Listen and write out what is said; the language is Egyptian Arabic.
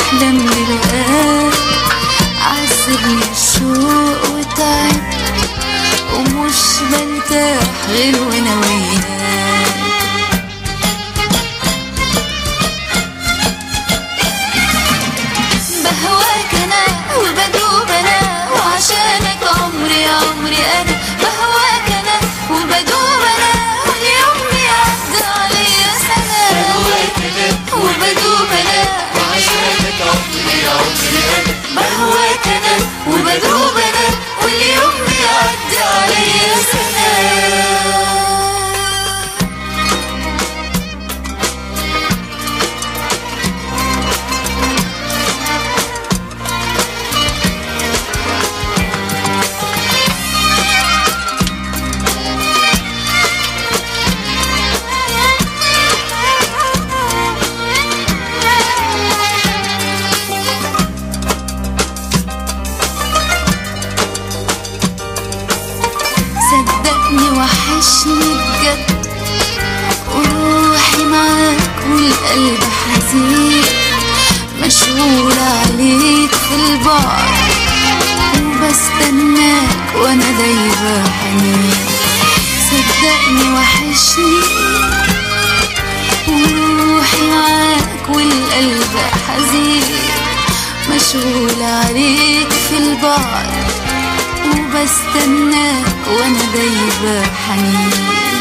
بحلم بلقاك عذبني الشوق وتعب ومش برتاح غير وانا وياك بهواك انا وبدوب انا وعشانك عمري عمري انا بهواك انا وبدوب انا واليوم بيعدي عليا سنة وبدوب انا وعشانك عمري عمري أنا بهواك انا وبدوب انا واليوم بيعدي عليا سنة صدقني وحشني بجد وروحي معاك والقلب حزين مشغول عليك في البعد وبستناك وانا دايبة حنين صدقني وحشني وروحي معاك والقلب حزين مشغول عليك في البعد وبستناك وانا دايبة حنين